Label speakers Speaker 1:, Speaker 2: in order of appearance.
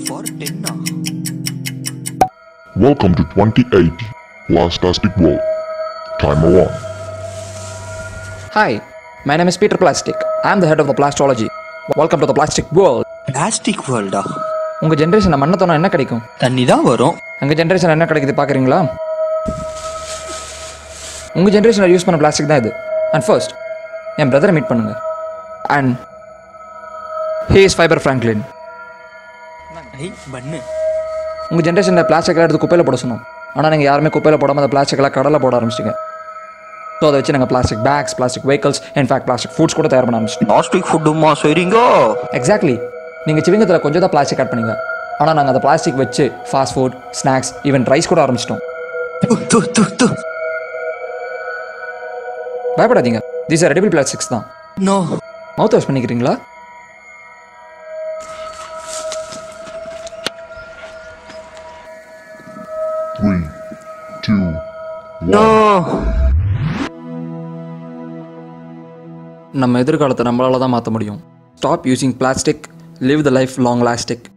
Speaker 1: For டென்னா
Speaker 2: Welcome to 2080 Plastastic World. Timer 1.
Speaker 3: Hi, my name is Peter Plastic. I'm the head of the plastology. Welcome to the plastic world.
Speaker 1: Plastic வேர்ல்டா
Speaker 3: உங்கள் generation மண்ணை தோணா என்ன கிடைக்கும்
Speaker 1: தண்ணி தான் வரும்
Speaker 3: எங்கள் ஜென்ரேஷன் என்ன கிடைக்குது பார்க்குறீங்களா உங்கள் ஜென்ரேஷனில் யூஸ் பண்ண பிளாஸ்டிக் தான் இது அண்ட் ஃபர்ஸ்ட் என் பிரதரை மீட் பண்ணுங்க and he is fibre Franklin
Speaker 1: ஐ பண்ணு
Speaker 3: உங்கள் ஜென்ரேஷனில் பிளாஸ்டிக்லாம் எடுத்து குப்பையில் போட சொன்னோம் ஆனால் நீங்கள் யாருமே குப்பையில் போடாமல் அந்த பிளாஸ்டிக்லாம் கடலில் போட ஆரம்பிச்சிங்க ஸோ அதை வச்சு நாங்கள் plastic bags plastic vehicles in fact plastic foods கூட தயார் பண்ண ஆரம்பிச்சிட்டோம்
Speaker 1: பிளாஸ்டிக் ஃபுட்டுமா சரிங்க
Speaker 3: எக்ஸாக்ட்லி நீங்கள் சிவிங்கத்தில் கொஞ்சம் தான் பிளாஸ்டிக் கட் பண்ணீங்க ஆனால் நாங்கள் அந்த பிளாஸ்டிக் வச்சு fast food snacks even rice கூட ஆரம்பிச்சிட்டோம்
Speaker 1: து, து, து, து.
Speaker 3: பயப்படாதீங்க தீஸ் ஆர் ரெடிபிள் பிளாஸ்டிக்ஸ் தான்
Speaker 1: நோ
Speaker 3: மவுத் வாஷ் பண்ணிக்கிறீங்களா
Speaker 2: Three, two,
Speaker 1: நோ
Speaker 3: நம்ம எதிர்காலத்தை நம்மளால தான் மாற்ற முடியும் stop using plastic live the life long லாஸ்டிக்